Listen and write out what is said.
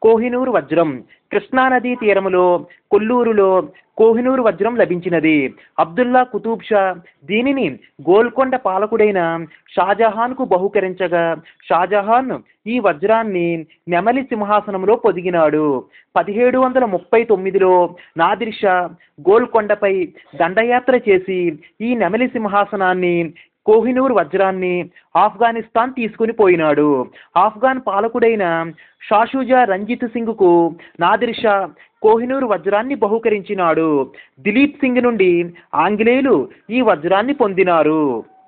కోహినూరు వజ్రం కృష్ణానదీ తీరములో కొల్లూరులో కోహినూరు వజ్రం లభించినది అబ్దుల్లా కుతూబ్ షా దీనిని గోల్కొండ పాలకుడైన షాజహాన్కు బహుకరించగా షాజహాన్ ఈ వజ్రాన్ని నెమలి సింహాసనంలో పొదిగినాడు పదిహేడు వందల ముప్పై తొమ్మిదిలో నాదిర్ షా గోల్కొండపై దండయాత్ర చేసి ఈ నెమలి సింహాసనాన్ని కోహినూర్ వజ్రాన్ని ఆఫ్ఘనిస్తాన్ తీసుకుని పోయినాడు ఆఫ్ఘాన్ పాలకుడైన షాషుజా రంజిత్ సింగ్కు నాదిర్ షా కోహినూర్ వజ్రాన్ని బహుకరించినాడు దిలీప్ సింగ్ నుండి ఆంగ్లేయులు ఈ వజ్రాన్ని పొందినారు